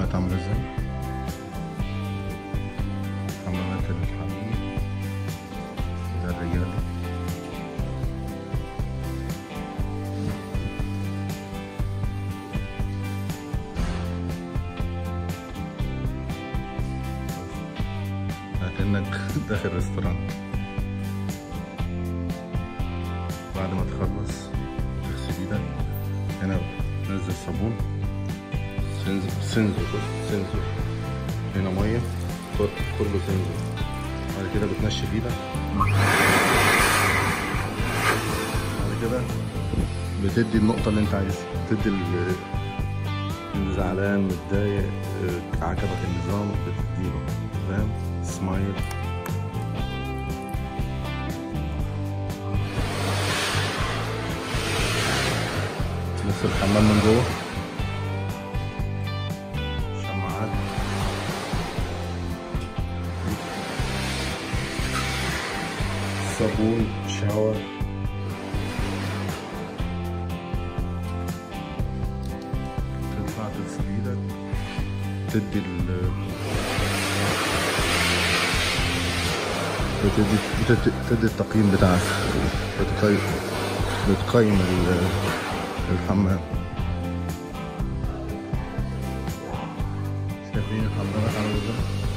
الحمامات عاملة ازاي حمامات الحمام ده الرجالة كأنك داخل ريستوران بعد ما تخلص تغسل ايدك هنا نزل صابون سنزل سنزل بص سنزل هنا ميه خد كله سنزل بعد كده بتنشف ايدك بعد كده بتدي النقطة اللي انت عايزها بتدي ال- اللي زعلان متضايق اه، عجبك النظام بتديله فاهم سمايل تلف الحمام من جوه شماعات صابون شاور تطلع تغسل ايدك تدي ال بتدي بتدي, بتدي التقييم بتاعك بتقيم بتقيم ال- الحمام شايفين الحمامات عامله ازاي